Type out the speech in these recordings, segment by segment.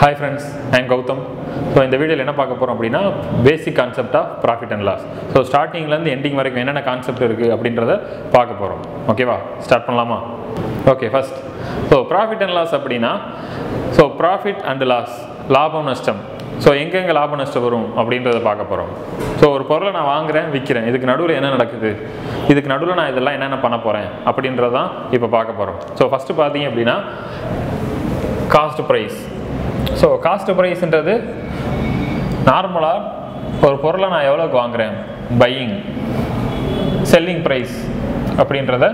Hi friends I'm Gautham so இந்த வீடியோவில் என்ன பார்க்க போகிறோம் அப்படின்னா basic concept of profit and loss so ஸ்டார்டிங்லேருந்து எண்டிங் வரைக்கும் என்னென்ன கான்செப்ட் இருக்குது அப்படின்றத பார்க்க போகிறோம் ஓகேவா ஸ்டார்ட் பண்ணலாமா okay first so profit and loss அப்படின்னா ஸோ ப்ராஃபிட் அண்ட் லாஸ் லாபம் நஷ்டம் ஸோ எங்கெங்கே லாப நஷ்டம் வரும் அப்படின்றத பார்க்க போகிறோம் ஸோ ஒரு பொருளை நான் வாங்குறேன் விற்கிறேன் இதுக்கு நடுவில் என்ன நடக்குது இதுக்கு நடுவில் நான் இதெல்லாம் என்னென்ன பண்ண போகிறேன் அப்படின்றதான் இப்போ பார்க்க போகிறோம் ஸோ ஃபஸ்ட்டு பார்த்தீங்க அப்படின்னா காஸ்ட் ப்ரைஸ் ஸோ காஸ்ட் ப்ரைஸ்ன்றது நார்மலாக ஒரு பொருளை நான் எவ்வளோக்கு வாங்குறேன் பையிங் செல்லிங் ப்ரைஸ் அப்படின்றத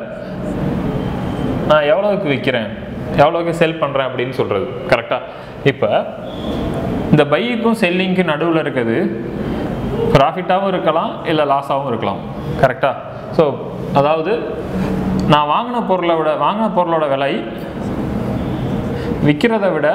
நான் எவ்வளோக்கு விற்கிறேன் எவ்வளோக்கு செல் பண்ணுறேன் அப்படின்னு சொல்கிறது கரெக்டாக இப்போ இந்த பையுக்கும் செல்லிங்க்கும் நடுவில் இருக்குது ப்ராஃபிட்டாகவும் இருக்கலாம் இல்லை லாஸாகவும் இருக்கலாம் கரெக்டாக ஸோ அதாவது நான் வாங்கின பொருளை விட வாங்கின பொருளோட விலை விற்கிறத விட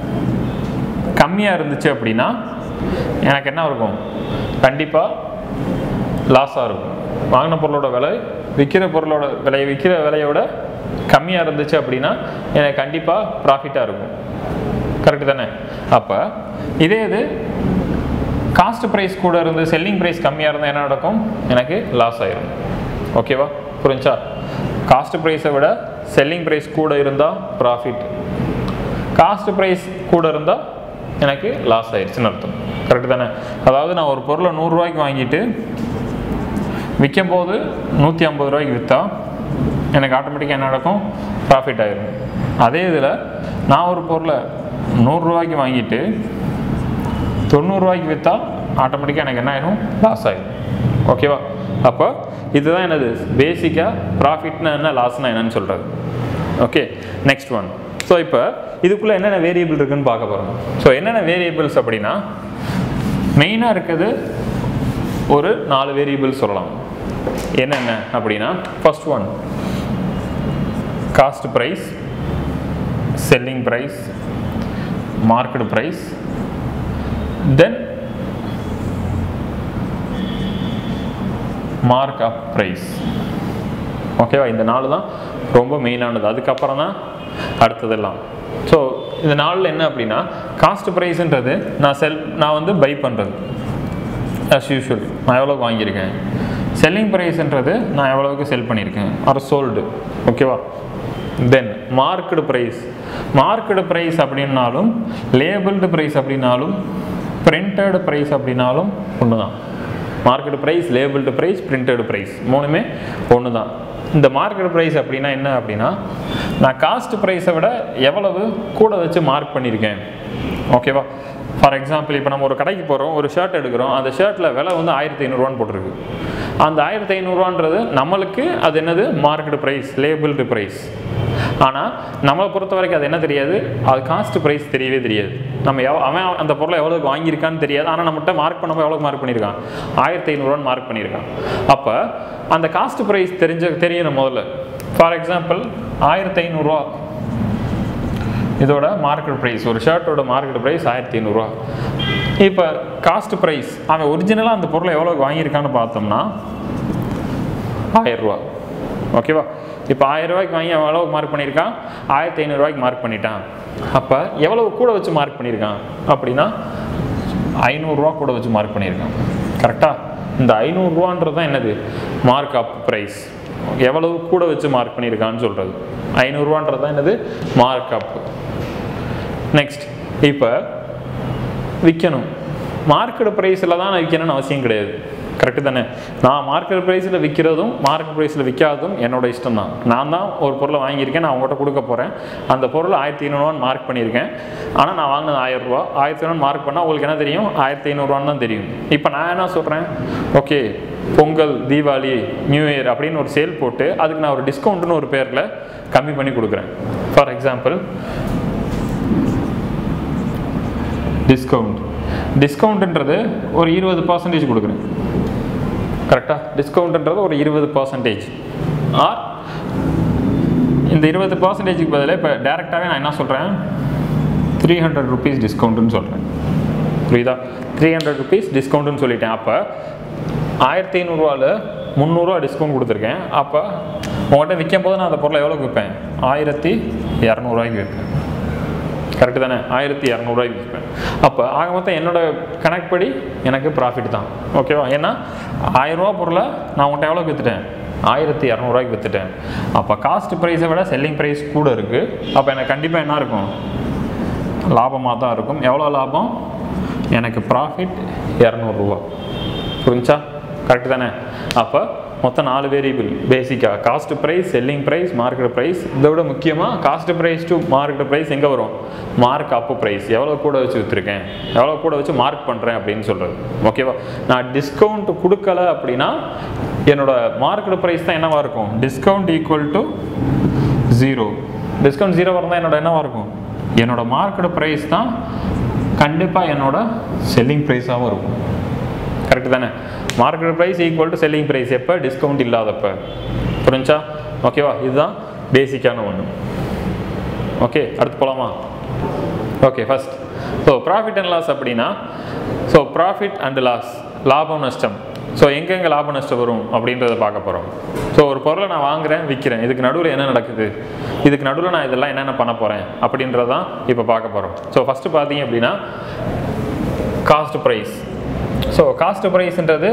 கம்மியாக இருந்துச்சு அப்படின்னா எனக்கு என்ன இருக்கும் கண்டிப்பாக லாஸாக இருக்கும் வாங்கின பொருளோட விலை விற்கிற பொருளோட விலை விற்கிற விலையோட கம்மியாக இருந்துச்சு அப்படின்னா எனக்கு கண்டிப்பாக ப்ராஃபிட்டாக இருக்கும் கரெக்டு தானே அப்போ இதே இது காஸ்ட் ப்ரைஸ் கூட இருந்து செல்லிங் ப்ரைஸ் கம்மியாக இருந்தால் என்ன நடக்கும் எனக்கு லாஸ் ஆயிரும் ஓகேவா புரிஞ்சா காஸ்ட் ப்ரைஸை விட செல்லிங் ப்ரைஸ் கூட இருந்தால் ப்ராஃபிட் காஸ்ட் ப்ரைஸ் கூட இருந்தால் எனக்கு லாஸ் ஆயிடுச்சுன்னு அர்த்தம் கரெக்டு தானே அதாவது நான் ஒரு பொருளை நூறுரூவாய்க்கு வாங்கிட்டு விற்கும் போது நூற்றி ஐம்பது ரூபாய்க்கு விற்றா எனக்கு ஆட்டோமேட்டிக்காக என்ன நடக்கும் ப்ராஃபிட் ஆயிரும் அதே இதில் நான் ஒரு பொருளை நூறுரூவாய்க்கு வாங்கிட்டு தொண்ணூறுரூவாய்க்கு விற்றா ஆட்டோமேட்டிக்காக எனக்கு என்ன ஆயிடும் லாஸ் ஆயிடும் ஓகேவா அப்போ இதுதான் என்னது பேசிக்காக ப்ராஃபிட்னா என்ன லாஸ்னா என்னன்னு சொல்கிறது ஓகே நெக்ஸ்ட் ஒன் ஸோ இப்போ இதுக்குள்ளே என்னென்ன வேரியபிள் இருக்குன்னு பார்க்க போகிறோம் ஸோ என்னென்ன வேரியபிள்ஸ் அப்படின்னா மெயினாக இருக்குது ஒரு நாலு வேரியபிள் சொல்லலாம் என்னென்ன அப்படின்னா first one cost price selling price market price then mark up price ஓகேவா இந்த நாலு தான் ரொம்ப மெயினானது அதுக்கப்புறம் தான் அடுத்ததெல்லாம் ஸோ இந்த நாளில் என்ன அப்படின்னா காஸ்ட் ப்ரைஸுன்றது நான் செல் நான் வந்து பை பண்ணுறது அஸ் யூஷுவல் நான் எவ்வளோக்கு வாங்கியிருக்கேன் செல்லிங் ப்ரைஸ்ன்றது நான் எவ்வளோக்கு செல் பண்ணியிருக்கேன் ஆர் சோல்டு ஓகேவா then market price market price அப்படின்னாலும் லேபிள்டு ப்ரைஸ் அப்படின்னாலும் பிரிண்டட் ப்ரைஸ் அப்படின்னாலும் ஒன்று தான் market price labelled price printed price மூணுமே ஒன்று தான் இந்த மார்க்கெட் ப்ரைஸ் அப்படின்னா என்ன அப்படின்னா நான் காஸ்ட் ப்ரைஸை விட எவ்வளவு கூட வச்சு மார்க் பண்ணியிருக்கேன் ஓகேவா ஃபார் எக்ஸாம்பிள் இப்போ நம்ம ஒரு கடைக்கு போகிறோம் ஒரு ஷர்ட் எடுக்கிறோம் அந்த ஷர்ட்டில் விலை வந்து ஆயிரத்தி ஐநூறுரூவான்னு போட்டிருக்கு அந்த ஆயிரத்தி ஐநூறுரூவான்றது நம்மளுக்கு அது என்னது மார்க்கெட் ப்ரைஸ் லேபிள்டு ப்ரைஸ் ஆனால் நம்மளை பொறுத்த வரைக்கும் அது என்ன தெரியாது அது காஸ்ட் ப்ரைஸ் தெரியவே தெரியாது நம்ம எவ் அவன் அந்த பொருளை எவ்வளோக்கு வாங்கியிருக்கான்னு தெரியாது ஆனால் நம்மகிட்ட மார்க் பண்ணப்போ எவ்வளோக்கு மார்க் பண்ணியிருக்கான் ஆயிரத்தி ஐநூறுரூவான்னு மார்க் பண்ணியிருக்கான் அப்போ அந்த காஸ்ட் ப்ரைஸ் தெரிஞ்ச தெரியணும் முதல்ல ஃபார் எக்ஸாம்பிள் ஆயிரத்தி ஐநூறுரூவா இதோட மார்க்கெட் ப்ரைஸ் ஒரு ஷர்ட்டோட மார்க்கெட் ப்ரைஸ் ஆயிரத்தி ஐநூறுரூவா இப்போ காஸ்ட் ப்ரைஸ் அவன் ஒரிஜினலாக அந்த பொருளை எவ்வளோக்கு வாங்கியிருக்கான்னு பார்த்தோம்னா ஆயிரரூவா ஓகேவா இப்போ ஆயிரம் ரூபாய்க்கு வாங்கி அவன் எவ்வளோக்கு மார்க் பண்ணியிருக்கான் ஆயிரத்தி ஐநூறுரூவாய்க்கு மார்க் பண்ணிட்டான் அப்போ எவ்வளவு கூட வச்சு மார்க் பண்ணியிருக்கான் அப்படின்னா ஐநூறுரூவா கூட வச்சு மார்க் பண்ணியிருக்கான் கரெக்டாக இந்த ஐநூறுரூவான்றது தான் என்னது மார்க் அப் ப்ரைஸ் எவ்வளவு கூட வச்சு மார்க் பண்ணியிருக்கான்னு சொல்கிறது ஐநூறுரூவான்றது தான் என்னது மார்க் அப் நெக்ஸ்ட் இப்போ விற்கணும் மார்க்கெட் ப்ரைஸில் தான் நான் விற்கணும்னு அவசியம் கிடையாது கரெக்டு தானே நான் மார்க்கெட் ப்ரைஸில் விற்கிறதும் மார்க்கெட் ப்ரைஸில் விற்காததும் என்னோட இஷ்டம் தான் நான் தான் ஒரு பொருளை வாங்கியிருக்கேன் நான் உங்கள்கிட்ட கொடுக்க போகிறேன் அந்த பொருள் ஆயிரத்தி ஐநூறுவான்னு மார்க் பண்ணியிருக்கேன் ஆனால் நான் வாங்கினது ஆயிரம் ரூபா ஆயிரத்தி ஐநூறு மார்க் பண்ணால் உங்களுக்கு என்ன தெரியும் ஆயிரத்தி ஐநூறுவான்னு தான் தெரியும் இப்போ நான் என்ன சொல்கிறேன் okay Pongal Deepavali new year அப்படின்னு ஒரு சேல் போட்டு அதுக்கு நான் ஒரு டிஸ்கவுண்ட்னு ஒரு பேரில் கம்மி பண்ணி கொடுக்குறேன் ஃபார் எக்ஸாம்பிள் டிஸ்கவுண்ட் டிஸ்கவுண்ட்ன்றது ஒரு இருபது பர்சன்டேஜ் கொடுக்குறேன் கரெக்டாக டிஸ்கவுண்ட்ன்றது ஒரு இருபது பர்சன்டேஜ் ஆர் இந்த இருபது பர்சன்டேஜுக்கு பதிலாக இப்போ டேரெக்டாகவே நான் என்ன சொல்கிறேன் த்ரீ ஹண்ட்ரட் ருபீஸ் டிஸ்கவுண்ட்டுன்னு சொல்கிறேன் புரியுதா த்ரீ ஹண்ட்ரட் ருபீஸ் டிஸ்கவுண்ட்டுன்னு சொல்லிட்டேன் அப்போ ஆயிரத்தி ஐநூறுரூவாவில் முந்நூறுரூவா டிஸ்கவுண்ட் கொடுத்துருக்கேன் அப்போ உங்கள்கிட்ட விற்கும் போது நான் அந்த பொருளை எவ்வளோக்கு விற்பேன் ஆயிரத்தி இரநூறுவாய்க்கு விற்பேன் கரெக்டு தானே ஆயிரத்தி இரநூறுவாய்க்கு விற்பேன் அப்போ ஆக மொத்தம் என்னோட கணக்குப்படி எனக்கு ப்ராஃபிட் தான் ஓகேவா ஏன்னா ஆயிரரூவா பொருளை நான் உன்ட்ட எவ்வளோக்கு விற்றுட்டேன் ஆயிரத்தி இரநூறுவாய்க்கு விற்றுட்டேன் அப்போ காஸ்ட் ப்ரைஸை விட செல்லிங் ப்ரைஸ் கூட இருக்குது அப்போ எனக்கு கண்டிப்பாக என்ன இருக்கும் லாபமாக தான் இருக்கும் எவ்வளோ லாபம் எனக்கு ப்ராஃபிட் இரநூறுவா புரிஞ்சா கரெக்ட் தானே அப்போ மொத்தம் நாலு வேரியபிள் பேசிக்காக cost price selling price market price இதை விட முக்கியமாக cost price to market price எங்கே வரும் மார்க் அப்பு ப்ரைஸ் எவ்வளோ கூட வச்சு விற்றுருக்கேன் எவ்வளோ கூட வச்சு மார்க் பண்ணுறேன் அப்படின்னு சொல்கிறது ஓகேவா நான் டிஸ்கவுண்ட் கொடுக்கல அப்படின்னா என்னோட மார்க்கெட் ப்ரைஸ் தான் என்னவா இருக்கும் discount equal to zero discount zero இருந்தால் என்னோட என்னவா இருக்கும் என்னோட மார்க்கெட் ப்ரைஸ் தான் கண்டிப்பாக என்னோட செல்லிங் ப்ரைஸாகவும் இருக்கும் கரெக்ட் தானே market price equal to selling price எப்போ டிஸ்கவுண்ட் இல்லாதப்ப புரிஞ்சா ஓகேவா இதுதான் பேசிக்கான ஒன்று ஓகே அடுத்து போகலாமா okay first so profit and loss அப்படின்னா ஸோ ப்ராஃபிட் அண்ட் லாஸ் லாபம் நஷ்டம் ஸோ எங்கெங்கே லாப நஷ்டம் வரும் அப்படின்றத பார்க்க போகிறோம் ஸோ ஒரு பொருளை நான் வாங்குறேன் விற்கிறேன் இதுக்கு நடுவில் என்ன நடக்குது இதுக்கு நடுவில் நான் இதெல்லாம் என்னென்ன பண்ண போகிறேன் அப்படின்றதான் இப்போ பார்க்க போகிறோம் ஸோ ஃபஸ்ட்டு பார்த்தீங்க அப்படின்னா காஸ்ட் ப்ரைஸ் ஸோ காஸ்ட் ப்ரைஸ்ன்றது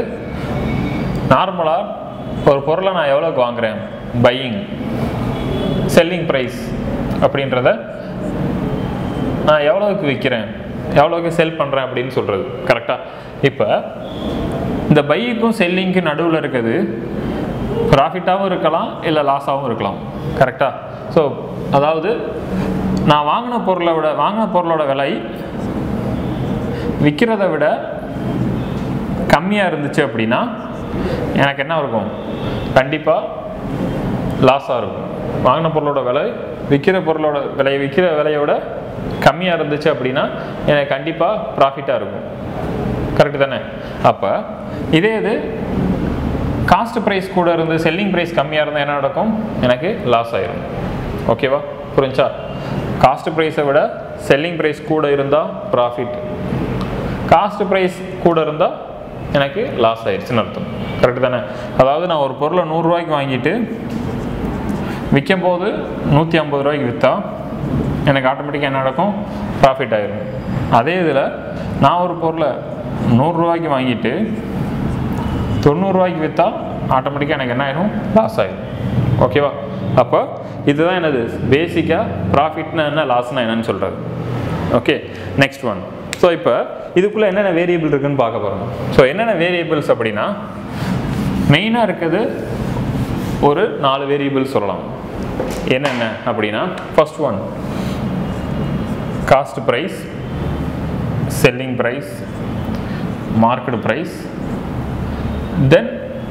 நார்மலாக ஒரு பொருளை நான் எவ்வளோக்கு வாங்குறேன் பையிங் செல்லிங் ப்ரைஸ் அப்படின்றத நான் எவ்வளோக்கு விற்கிறேன் எவ்வளோக்கு செல் பண்ணுறேன் அப்படின்னு சொல்கிறது கரெக்டாக இப்போ இந்த பைக்கும் செல்லிங்க்கு நடுவில் இருக்குது ப்ராஃபிட்டாகவும் இருக்கலாம் இல்லை லாஸாகவும் இருக்கலாம் கரெக்டாக ஸோ அதாவது நான் வாங்கின பொருளை விட வாங்கின பொருளோட விலை விற்கிறத விட கம்மியாக இருந்துச்சு அப்படின்னா எனக்கு என்ன இருக்கும் கண்டிப்பாக லாஸாக இருக்கும் வாங்கின பொருளோட விலை விற்கிற பொருளோட விலை விற்கிற விலையோட கம்மியாக இருந்துச்சு அப்படின்னா எனக்கு கண்டிப்பாக ப்ராஃபிட்டாக இருக்கும் கரெக்டு தானே அப்போ இதே இது காஸ்ட் ப்ரைஸ் கூட இருந்து செல்லிங் ப்ரைஸ் கம்மியாக இருந்தால் என்ன நடக்கும் எனக்கு லாஸ் ஆயிரும் ஓகேவா புரிஞ்சா காஸ்ட் ப்ரைஸை விட செல்லிங் ப்ரைஸ் கூட இருந்தால் ப்ராஃபிட் காஸ்ட் ப்ரைஸ் கூட இருந்தால் எனக்கு லாஸ் ஆயிடுச்சுன்னு அர்த்தம் கரெக்டு தானே அதாவது நான் ஒரு பொருளை நூறுரூவாய்க்கு வாங்கிட்டு விற்கும் போது நூற்றி ஐம்பது ரூபாய்க்கு விற்றா எனக்கு ஆட்டோமேட்டிக்காக என்ன நடக்கும் ப்ராஃபிட் ஆயிரும் அதே இதில் நான் ஒரு பொருளை நூறுரூவாய்க்கு வாங்கிட்டு தொண்ணூறுரூவாய்க்கு விற்றா ஆட்டோமேட்டிக்காக எனக்கு என்ன ஆயிடும் லாஸ் ஆயிடும் ஓகேவா அப்போ இதுதான் என்னது பேசிக்காக ப்ராஃபிட்னா என்ன லாஸ்னா என்னன்னு சொல்கிறது ஓகே நெக்ஸ்ட் ஒன் ஸோ இப்போ இதுக்குள்ளே என்னென்ன வேரியபிள் இருக்குன்னு பார்க்க போகிறோம் ஸோ என்னென்ன வேரியபிள்ஸ் அப்படின்னா மெயினாக இருக்குது ஒரு நாலு வேரியபிள் சொல்லலாம் என்னென்ன அப்படின்னா first one cost price selling price market price then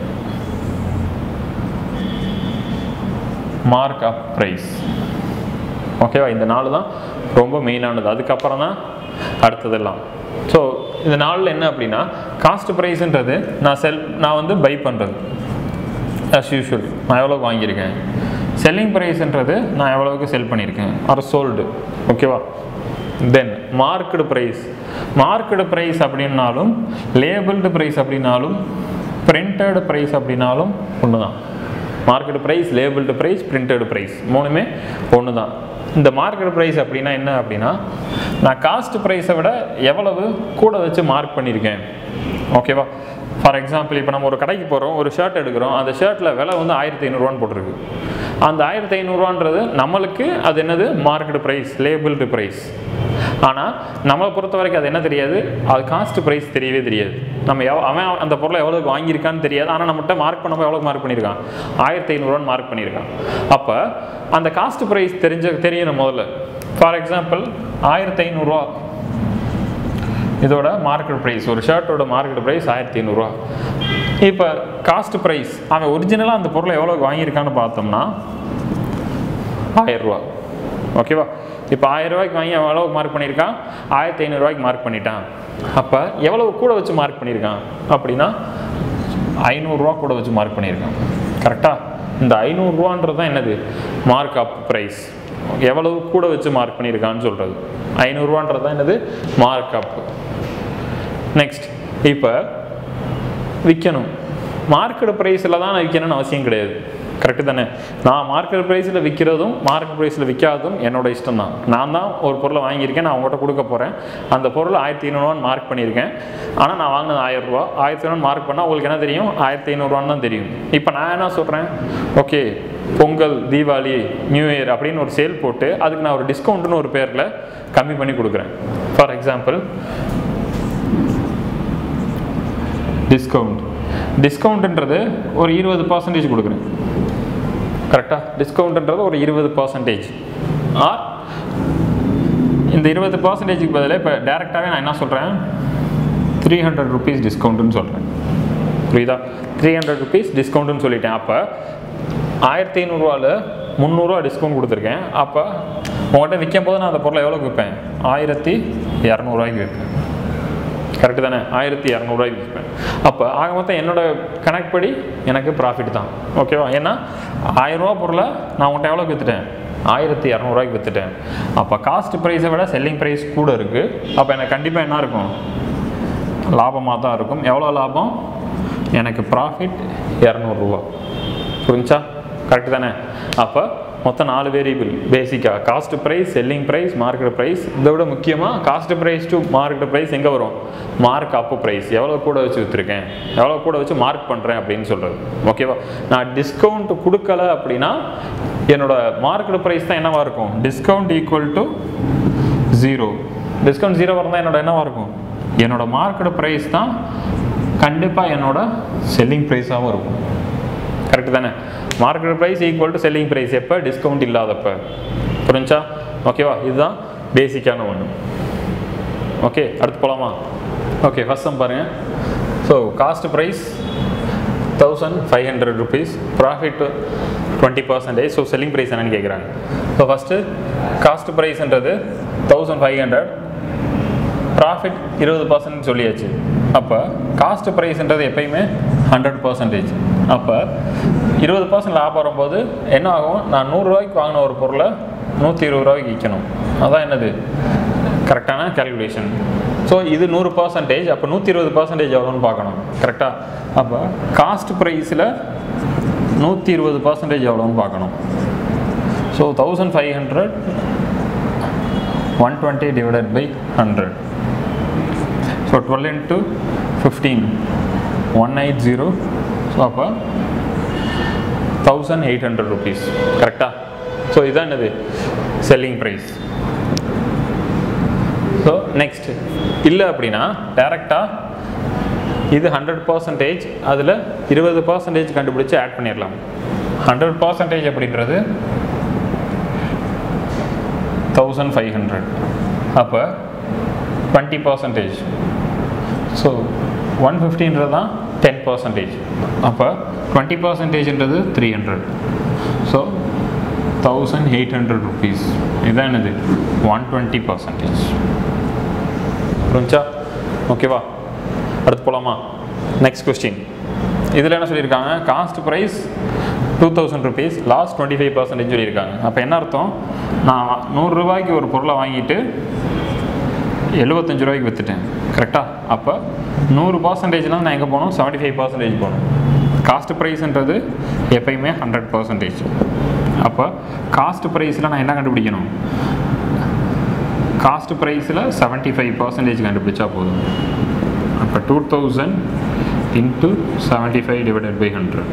mark up price ஓகேவா இந்த நாலு தான் ரொம்ப மெயினானது அதுக்கப்புறம் தான் அடுத்ததெல்லாம் ஸோ இந்த நாளில் என்ன அப்படின்னா காஸ்ட் ப்ரைஸ்ன்றது நான் செல் நான் வந்து பை பண்ணுறது அஸ் யூஷுவல் நான் எவ்வளோக்கு வாங்கியிருக்கேன் செல்லிங் ப்ரைஸ்ன்றது நான் எவ்வளோக்கு செல் பண்ணியிருக்கேன் ஆர் சோல்டு ஓகேவா then market price market price அப்படின்னாலும் லேபிள்டு ப்ரைஸ் அப்படின்னாலும் பிரிண்டட் ப்ரைஸ் அப்படின்னாலும் ஒன்று தான் market price labelled price printed price மூணுமே ஒன்று தான் இந்த மார்க்கெட் ப்ரைஸ் அப்படின்னா என்ன அப்படின்னா நான் காஸ்ட் ப்ரைஸை விட எவ்வளவு கூட வச்சு மார்க் பண்ணியிருக்கேன் ஓகேவா ஃபார் எக்ஸாம்பிள் இப்போ நம்ம ஒரு கடைக்கு போகிறோம் ஒரு ஷர்ட் எடுக்கிறோம் அந்த ஷர்ட்டில் விலை வந்து ஆயிரத்தி ஐநூறுரூவான்னு போட்டிருக்கு அந்த ஆயிரத்தி ஐநூறுரூவான்றது நம்மளுக்கு அது என்னது மார்க்கெட் ப்ரைஸ் லேபிள்டு ப்ரைஸ் ஆனால் நம்மளை பொறுத்த வரைக்கும் அது என்ன தெரியாது அது காஸ்ட் ப்ரைஸ் தெரியவே தெரியாது நம்ம எவ் அவன் அந்த பொருளை எவ்வளோக்கு வாங்கியிருக்கான்னு தெரியாது ஆனால் நம்மகிட்ட மார்க் பண்ணும்போது எவ்வளோ மார்க் பண்ணியிருக்கான் ஆயிரத்தி ஐநூறுரூவான்னு மார்க் பண்ணியிருக்கான் அப்போ அந்த காஸ்ட் ப்ரைஸ் தெரிஞ்ச தெரியணும் முதல்ல ஃபார் எக்ஸாம்பிள் ஆயிரத்தி ஐநூறுரூவா இதோட மார்க்கெட் ப்ரைஸ் ஒரு ஷர்ட்டோட மார்க்கெட் ப்ரைஸ் ஆயிரத்தி ஐநூறுரூவா இப்போ காஸ்ட் ப்ரைஸ் அவன் ஒரிஜினலாக அந்த பொருளை எவ்வளோக்கு வாங்கியிருக்கான்னு பார்த்தோம்னா ஆயிரரூவா ஓகேவா இப்போ ஆயிரம் ரூபாய்க்கு வாங்கி அவன் எவ்வளோ மார்க் பண்ணியிருக்கான் ஆயிரத்தி ஐநூறுரூவாய்க்கு மார்க் பண்ணிட்டான் அப்போ எவ்வளவு கூட வச்சு மார்க் பண்ணியிருக்கான் அப்படின்னா ஐநூறுரூவா கூட வச்சு மார்க் பண்ணியிருக்கான் கரெக்டாக இந்த ஐநூறுரூவான்றது தான் என்னது மார்க் அப் ப்ரைஸ் எவ்வளவு கூட வச்சு மார்க் பண்ணியிருக்கான்னு சொல்கிறது ஐநூறுரூவான்றது தான் என்னது மார்க் அப் நெக்ஸ்ட் இப்போ விற்கணும் மார்க்கெட் ப்ரைஸில் தான் நான் விற்கணும்னு அவசியம் கிடையாது கரெக்டு தானே நான் மார்க்கெட் ப்ரைஸில் விற்கிறதும் மார்க்கெட் ப்ரைஸில் விற்காததும் என்னோட இஷ்டம் தான் நான் தான் ஒரு பொருளை வாங்கியிருக்கேன் நான் உங்கள்கிட்ட கொடுக்க போகிறேன் அந்த பொருள் ஆயிரத்தி ஐநூறுவான்னு மார்க் பண்ணியிருக்கேன் ஆனால் நான் வாங்கினது ஆயிரம் ரூபா ஆயிரத்தி ஐநூறு மார்க் பண்ணால் உங்களுக்கு என்ன தெரியும் ஆயிரத்தி ஐநூறுவான்னு தான் தெரியும் இப்போ நான் என்ன சொல்கிறேன் okay Pongal Deepavali new year அப்படின்னு ஒரு சேல் போட்டு அதுக்கு நான் ஒரு டிஸ்கவுண்ட்னு ஒரு பேரில் கம்மி பண்ணி கொடுக்குறேன் ஃபார் எக்ஸாம்பிள் டிஸ்கவுண்ட் டிஸ்கவுண்ட்ன்றது ஒரு இருபது பர்சன்டேஜ் கொடுக்குறேன் கரெக்டாக டிஸ்கவுண்ட்ன்றது ஒரு இருபது பர்சன்டேஜ் ஆர் இந்த இருபது பர்சன்டேஜுக்கு பதிலாக இப்போ டேரெக்டாகவே நான் என்ன சொல்கிறேன் த்ரீ ஹண்ட்ரட் ருபீஸ் டிஸ்கவுண்ட்டுன்னு சொல்கிறேன் புரியுதா த்ரீ ஹண்ட்ரட் ருபீஸ் டிஸ்கவுண்ட்டுன்னு சொல்லிட்டேன் அப்போ ஆயிரத்தி ஐநூறுரூவாவில் முந்நூறுரூவா டிஸ்கவுண்ட் கொடுத்துருக்கேன் அப்போ உங்கள்கிட்ட விற்கும் போது நான் அந்த பொருளை எவ்வளோக்கு விற்பேன் ஆயிரத்தி இரநூறுவாய்க்கு விற்பேன் கரெக்டு தானே ஆயிரத்தி இரநூறுவாய்க்கு விற்பேன் அப்போ ஆக மொத்தம் என்னோட கணக்குப்படி எனக்கு ப்ராஃபிட் தான் ஓகேவா ஏன்னா ஆயிரரூவா பொருளை நான் உங்கள்கிட்ட எவ்வளோக்கு விற்றுட்டேன் ஆயிரத்தி இரநூறுவாய்க்கு விற்றுட்டேன் அப்போ காஸ்ட் ப்ரைஸை விட செல்லிங் ப்ரைஸ் கூட இருக்குது அப்போ எனக்கு கண்டிப்பாக என்ன இருக்கும் லாபமாக தான் இருக்கும் எவ்வளோ லாபம் எனக்கு ப்ராஃபிட் இரநூறுவா புரிஞ்சா கரெக்டு தானே அப்போ மொத்தம் நாலு வேரியபிள் பேசிக்காக cost price selling price market price இதை விட முக்கியமாக cost price to market price எங்கே வரும் மார்க் அப்பு ப்ரைஸ் எவ்வளோ கூட வச்சு விற்றுருக்கேன் எவ்வளோ கூட வச்சு மார்க் பண்ணுறேன் அப்படின்னு சொல்கிறது ஓகேவா நான் டிஸ்கவுண்ட் கொடுக்கல அப்படின்னா என்னோட மார்க்கெட் ப்ரைஸ் தான் என்னவா இருக்கும் discount equal to zero discount zero இருந்தால் என்னோட என்னவா இருக்கும் என்னோட மார்க்கெட் ப்ரைஸ் தான் கண்டிப்பாக என்னோட செல்லிங் ப்ரைஸாகவும் இருக்கும் கரெக்டு தானே market price equal to selling price எப்போ டிஸ்கவுண்ட் இல்லாதப்ப புரிஞ்சா ஓகேவா இதுதான் பேசிக்கான ஒன்று ஓகே அடுத்து போகலாமா ஓகே ஃபஸ்ட் சம் பாருங்கள் so cost price thousand five hundred rupees profit twenty percentage so selling price என்னன்னு கேட்குறாங்க ஸோ ஃபஸ்ட்டு காஸ்ட் ப்ரைஸ்ன்றது தௌசண்ட் ஃபைவ் ஹண்ட்ரட் ப்ராஃபிட் இருபது பர்சன்ட் சொல்லியாச்சு அப்போ காஸ்ட் ப்ரைஸ்ன்றது எப்பயுமே ஹண்ட்ரட் பர்சன்டேஜ் அப்போ இருபது பர்சன்ட் லாபம் வரும்போது என்ன ஆகும் நான் நூறுரூவாய்க்கு வாங்கின ஒரு பொருளை நூற்றி இருபது ரூபாய்க்கு விற்கணும் அதான் என்னது கரெக்டான கேல்குலேஷன் ஸோ இது நூறு பர்சன்டேஜ் அப்போ நூற்றி இருபது பர்சன்டேஜ் எவ்வளோன்னு பார்க்கணும் கரெக்டாக அப்போ காஸ்ட் ப்ரைஸில் நூற்றி இருபது பர்சன்டேஜ் எவ்வளோன்னு பார்க்கணும் so thousand five hundred one twenty divided by hundred so twelve into fifteen one eight zero so அப்போ தௌசண்ட் எயிட் ஹண்ட்ரட் ருபீஸ் கரெக்டாக ஸோ இதுதான் என்னது செல்லிங் ப்ரைஸ் ஸோ நெக்ஸ்ட் இல்லை அப்படின்னா டேரெக்டாக இது ஹண்ட்ரட் பர்சன்டேஜ் அதில் இருபது பர்சன்டேஜ் கண்டுபிடிச்சு ஆட் பண்ணிடலாம் ஹண்ட்ரட் பர்சன்டேஜ் அப்படின்றது தௌசண்ட் ஃபைவ் ஹண்ட்ரட் அப்போ டுவெண்ட்டி பர்சன்டேஜ் ஸோ ஒன் ஃபிஃப்டின்றது தான் டென் பர்சன்டேஜ் அப்போ டுவெண்ட்டி பர்சன்டேஜ்ன்றது three hundred so thousand eight hundred rupees இதுதான் என்னது ஒன் டுவெண்ட்டி பர்சன்டேஜ் புரிஞ்சா ஓகேவா அடுத்து போகலாமா நெக்ஸ்ட் கொஸ்டின் இதில் என்ன சொல்லியிருக்காங்க cost price two thousand rupees lost twenty five percentage சொல்லியிருக்காங்க அப்போ என்ன அர்த்தம் நான் நூறுரூவாய்க்கு ஒரு பொருளை வாங்கிட்டு எழுபத்தஞ்சு ரூபாய்க்கு விற்றுட்டேன் கரெக்டாக அப்போ நூறு பர்சன்டேஜ்லாம் நான் எங்கே போகணும் செவன்ட்டி ஃபைவ் பர்சன்டேஜ் போகணும் காஸ்ட் ப்ரைஸ்ன்றது எப்பயுமே ஹண்ட்ரட் பர்சன்டேஜ் அப்போ காஸ்ட் ப்ரைஸில் நான் என்ன கண்டுபிடிக்கணும் காஸ்ட் ப்ரைஸில் செவன்ட்டி ஃபைவ் பர்சன்டேஜ் கண்டுபிடிச்சா போதும் அப்போ two thousand into seventy five divided by hundred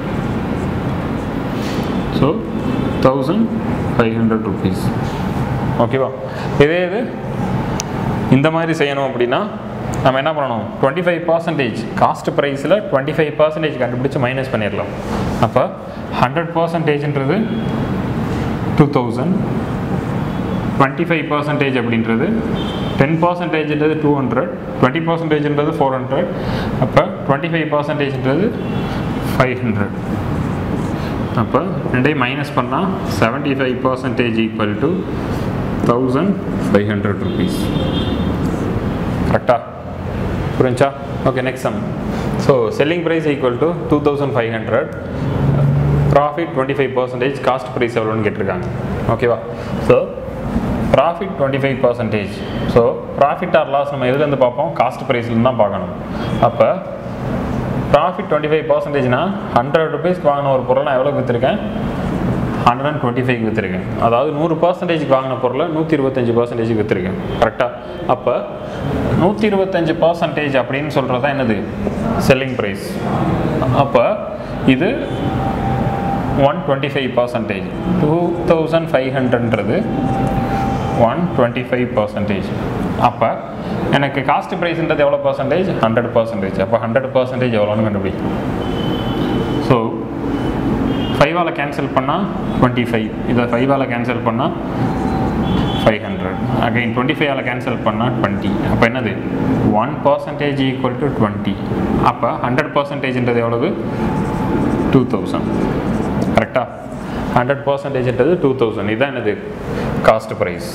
so thousand five hundred rupees ஓகேவா இதே இது இந்த மாதிரி செய்யணும் அப்படின்னா நம்ம என்ன பண்ணணும் டுவெண்ட்டி ஃபைவ் பர்சன்டேஜ் காஸ்ட் ப்ரைஸில் டுவெண்ட்டி ஃபைவ் பர்சன்டேஜ் கண்டுபிடிச்சு மைனஸ் பண்ணிடலாம் அப்போ ஹண்ட்ரட் பர்சன்டேஜ்ன்றது two thousand twenty five percentage அப்படின்றது டென் பர்சன்டேஜ்ன்றது டூ ஹண்ட்ரட் டுவெண்ட்டி பர்சன்டேஜ்ன்றது ஃபோர் ஹண்ட்ரட் அப்போ டுவெண்ட்டி ஃபைவ் பர்சன்டேஜ்ன்றது ஃபைவ் ஹண்ட்ரட் அப்போ ரெண்டையும் மைனஸ் பண்ணால் seventy five percentage equal to thousand five hundred rupees கரெக்டா புரிஞ்சா okay next sum so selling price equal to two thousand five hundred profit twenty five percentage cost price எவ்வளோன்னு கேட்டிருக்காங்க ஓகேவா so profit twenty five percentage so profit or loss நம்ம எதுலேருந்து பார்ப்போம் cost ப்ரைஸ்லேருந்து தான் பார்க்கணும் அப்போ ப்ராஃபிட் டுவெண்ட்டி ஃபைவ் பர்சன்டேஜ்னா ஹண்ட்ரட் ருபீஸ்க்கு வாங்கின ஒரு பொருளை நான் எவ்வளோக்கு விற்றுருக்கேன் ஹண்ட்ரட் அண்ட் டுவெண்ட்டி ஃபைவ் விற்றுருக்கேன் அதாவது நூறு பர்சன்டேஜ்க்கு வாங்கின பொருளை நூற்றி இருபத்தஞ்சி பர்சன்டேஜ்க்கு விற்றுருக்கேன் கரெக்டாக அப்போ நூற்றி இருபத்தஞ்சி பர்சன்டேஜ் அப்படின்னு சொல்கிறது தான் என்னது செல்லிங் ப்ரைஸ் அப்போ இது one twenty five percentage two thousand five ஹண்ட்ரட்ன்றது ஒன் டுவெண்ட்டி ஃபைவ் பர்சன்டேஜ் அப்போ எனக்கு காஸ்ட் ப்ரைஸ்ன்றது எவ்வளோ பர்சன்டேஜ் ஹண்ட்ரட் பர்சன்டேஜ் அப்போ ஹண்ட்ரட் பர்சன்டேஜ் எவ்வளோன்னு கண்டுபிடிக்கும் ஸோ ஃபைவால் கேன்சல் பண்ணால் டுவெண்ட்டி ஃபைவ் இதை ஃபைவால் கேன்சல் பண்ணால் ஃபைவ் ஹண்ட்ரட் அகைன் டுவெண்ட்டி ஃபைவால் கேன்சல் பண்ணால் டுவெண்ட்டி அப்போ என்னது one percentage equal to twenty அப்போ ஹண்ட்ரட் பர்சன்டேஜ்ன்றது எவ்வளவு டூ தௌசண்ட் கரெக்டாக ஹண்ட்ரட் பர்சன்டேஜ்ன்றது டூ தௌசண்ட் இதுதான் என்னது காஸ்ட் ப்ரைஸ்